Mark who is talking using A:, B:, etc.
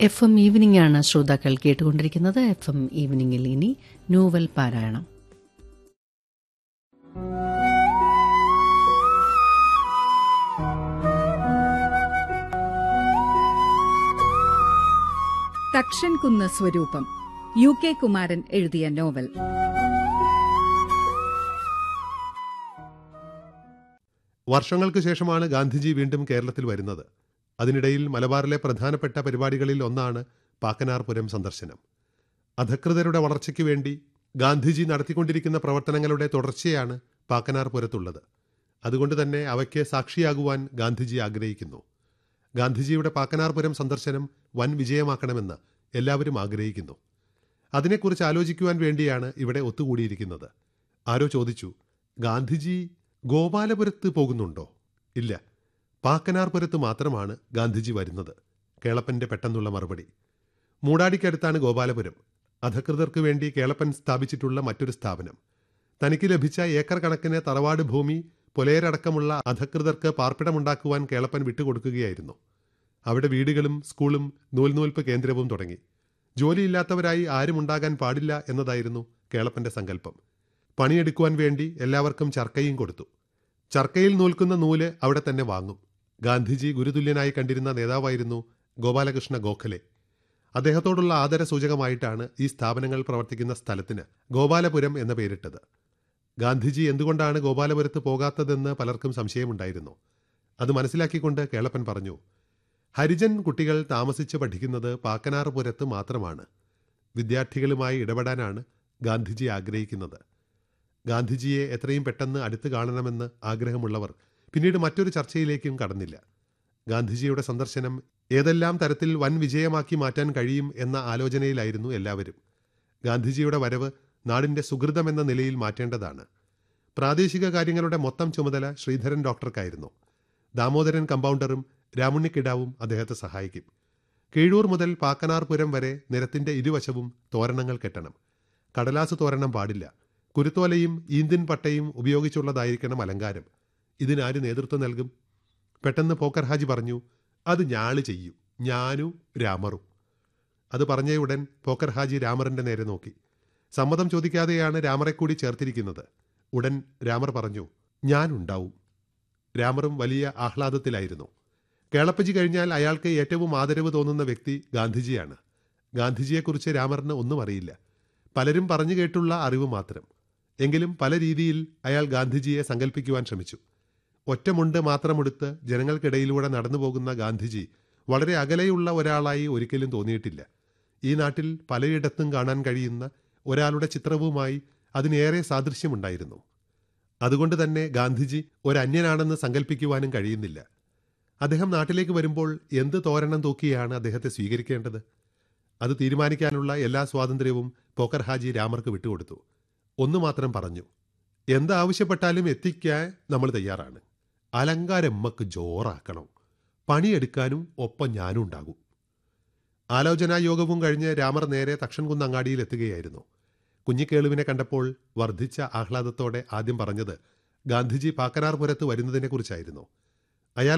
A: F M evening ആണ് ശ്രോതാക്കൾ കേട്ടുകൊണ്ടിരിക്കുന്നത് എഫ് എം ഈവനിംഗിൽ ഇനി നോവൽ പാരായണം
B: തക്ഷൻകുന്ന് സ്വരൂപം യു കെ കുമാരൻ എഴുതിയ നോവൽ
C: വർഷങ്ങൾക്ക് ശേഷമാണ് ഗാന്ധിജി വീണ്ടും കേരളത്തിൽ വരുന്നത് അതിനിടയിൽ മലബാറിലെ പ്രധാനപ്പെട്ട പരിപാടികളിൽ ഒന്നാണ് പാക്കനാർപുരം സന്ദർശനം അധകൃതരുടെ വളർച്ചയ്ക്ക് വേണ്ടി ഗാന്ധിജി നടത്തിക്കൊണ്ടിരിക്കുന്ന പ്രവർത്തനങ്ങളുടെ തുടർച്ചയാണ് പാക്കനാർപുരത്തുള്ളത് അതുകൊണ്ട് തന്നെ അവയ്ക്ക് സാക്ഷിയാകുവാൻ ഗാന്ധിജി ആഗ്രഹിക്കുന്നു ഗാന്ധിജിയുടെ പാക്കനാർപുരം സന്ദർശനം വൻ വിജയമാക്കണമെന്ന് എല്ലാവരും ആഗ്രഹിക്കുന്നു അതിനെക്കുറിച്ച് ആലോചിക്കുവാൻ വേണ്ടിയാണ് ഇവിടെ ഒത്തുകൂടിയിരിക്കുന്നത് ആരോ ചോദിച്ചു ഗാന്ധിജി ഗോപാലപുരത്ത് പോകുന്നുണ്ടോ ഇല്ല പാക്കനാർപുരത്ത് മാത്രമാണ് ഗാന്ധിജി വരുന്നത് കേളപ്പന്റെ പെട്ടെന്നുള്ള മറുപടി മൂടാടിക്കടുത്താണ് ഗോപാലപുരം അധകൃതർക്ക് വേണ്ടി കേളപ്പൻ സ്ഥാപിച്ചിട്ടുള്ള മറ്റൊരു സ്ഥാപനം തനിക്ക് ലഭിച്ച ഏക്കർ കണക്കിന് തറവാട് ഭൂമി പുലയരടക്കമുള്ള അധകൃതർക്ക് പാർപ്പിടമുണ്ടാക്കുവാൻ കേളപ്പൻ വിട്ടുകൊടുക്കുകയായിരുന്നു അവിടെ വീടുകളും സ്കൂളും നൂൽനൂൽപ്പ് കേന്ദ്രവും തുടങ്ങി ജോലിയില്ലാത്തവരായി ആരും ഉണ്ടാകാൻ പാടില്ല എന്നതായിരുന്നു കേളപ്പന്റെ സങ്കല്പം പണിയെടുക്കുവാൻ വേണ്ടി എല്ലാവർക്കും ചർക്കയും കൊടുത്തു ചർക്കയിൽ നൂൽക്കുന്ന നൂല് അവിടെ തന്നെ വാങ്ങും ഗാന്ധിജി ഗുരുതുല്യനായി കണ്ടിരുന്ന നേതാവായിരുന്നു ഗോപാലകൃഷ്ണ ഗോഖലെ അദ്ദേഹത്തോടുള്ള ആദര സൂചകമായിട്ടാണ് ഈ സ്ഥാപനങ്ങൾ പ്രവർത്തിക്കുന്ന സ്ഥലത്തിന് ഗോപാലപുരം എന്ന പേരിട്ടത് ഗാന്ധിജി എന്തുകൊണ്ടാണ് ഗോപാലപുരത്ത് പോകാത്തതെന്ന് പലർക്കും സംശയമുണ്ടായിരുന്നു അത് മനസ്സിലാക്കിക്കൊണ്ട് കേളപ്പൻ പറഞ്ഞു ഹരിജൻ കുട്ടികൾ താമസിച്ച് പഠിക്കുന്നത് പാക്കനാർപുരത്ത് മാത്രമാണ് വിദ്യാർത്ഥികളുമായി ഇടപെടാനാണ് ഗാന്ധിജി ആഗ്രഹിക്കുന്നത് ഗാന്ധിജിയെ എത്രയും പെട്ടെന്ന് അടുത്ത് കാണണമെന്ന് ആഗ്രഹമുള്ളവർ പിന്നീട് മറ്റൊരു ചർച്ചയിലേക്കും കടന്നില്ല ഗാന്ധിജിയുടെ സന്ദർശനം ഏതെല്ലാം തരത്തിൽ വൻ വിജയമാക്കി മാറ്റാൻ കഴിയും എന്ന ആലോചനയിലായിരുന്നു എല്ലാവരും ഗാന്ധിജിയുടെ വരവ് നാടിന്റെ സുഹൃതമെന്ന നിലയിൽ മാറ്റേണ്ടതാണ് പ്രാദേശിക കാര്യങ്ങളുടെ മൊത്തം ചുമതല ശ്രീധരൻ ഡോക്ടർക്കായിരുന്നു ദാമോദരൻ കമ്പൗണ്ടറും രാമുണ്ണിക്കിടാവും അദ്ദേഹത്തെ സഹായിക്കും കീഴൂർ മുതൽ പാക്കനാർപുരം വരെ നിരത്തിന്റെ ഇരുവശവും തോരണങ്ങൾ കെട്ടണം കടലാസ് തോരണം പാടില്ല കുരുത്തോലയും ഈന്തിൻ പട്ടയും ഉപയോഗിച്ചുള്ളതായിരിക്കണം അലങ്കാരം ഇതിനാര് നേതൃത്വം നൽകും പെട്ടെന്ന് പോക്കർ ഹാജി പറഞ്ഞു അത് ഞാള് ചെയ്യും ഞാനും രാമറും അത് പറഞ്ഞ ഉടൻ പോക്കർ ഹാജി രാമറിന്റെ നേരെ നോക്കി സമ്മതം ചോദിക്കാതെയാണ് രാമറെ കൂടി ചേർത്തിരിക്കുന്നത് ഉടൻ രാമർ പറഞ്ഞു ഞാനുണ്ടാവും രാമറും വലിയ ആഹ്ലാദത്തിലായിരുന്നു കേളപ്പജി കഴിഞ്ഞാൽ അയാൾക്ക് ഏറ്റവും ആദരവ് തോന്നുന്ന വ്യക്തി ഗാന്ധിജിയാണ് ഗാന്ധിജിയെക്കുറിച്ച് രാമറിന് ഒന്നും അറിയില്ല പലരും പറഞ്ഞു കേട്ടുള്ള അറിവ് മാത്രം എങ്കിലും പല രീതിയിൽ അയാൾ ഗാന്ധിജിയെ സങ്കല്പിക്കുവാൻ ശ്രമിച്ചു ഒറ്റമുണ്ട് മാത്രമെടുത്ത് ജനങ്ങൾക്കിടയിലൂടെ നടന്നു പോകുന്ന ഗാന്ധിജി വളരെ അകലെയുള്ള ഒരാളായി ഒരിക്കലും തോന്നിയിട്ടില്ല ഈ നാട്ടിൽ പലയിടത്തും കാണാൻ കഴിയുന്ന ഒരാളുടെ ചിത്രവുമായി അതിനേറെ സാദൃശ്യമുണ്ടായിരുന്നു അതുകൊണ്ട് തന്നെ ഗാന്ധിജി ഒരന്യനാണെന്ന് സങ്കല്പിക്കുവാനും കഴിയുന്നില്ല അദ്ദേഹം നാട്ടിലേക്ക് വരുമ്പോൾ എന്ത് തോരണം തൂക്കിയാണ് അദ്ദേഹത്തെ സ്വീകരിക്കേണ്ടത് അത് തീരുമാനിക്കാനുള്ള എല്ലാ സ്വാതന്ത്ര്യവും പോക്കർ ഹാജി രാമർക്ക് വിട്ടുകൊടുത്തു ഒന്നു മാത്രം പറഞ്ഞു എന്താവശ്യപ്പെട്ടാലും എത്തിക്കാൻ നമ്മൾ തയ്യാറാണ് അലങ്കാരമ്മക്ക് ജോറാക്കണം പണിയെടുക്കാനും ഒപ്പം ഞാനും ഉണ്ടാകും ആലോചനാ യോഗവും കഴിഞ്ഞ് രാമർ നേരെ തക്ഷൻകുന്ന് അങ്ങാടിയിൽ എത്തുകയായിരുന്നു കുഞ്ഞിക്കേളുവിനെ കണ്ടപ്പോൾ വർദ്ധിച്ച ആഹ്ലാദത്തോടെ ആദ്യം പറഞ്ഞത് ഗാന്ധിജി പാക്കനാർപുരത്ത് വരുന്നതിനെക്കുറിച്ചായിരുന്നു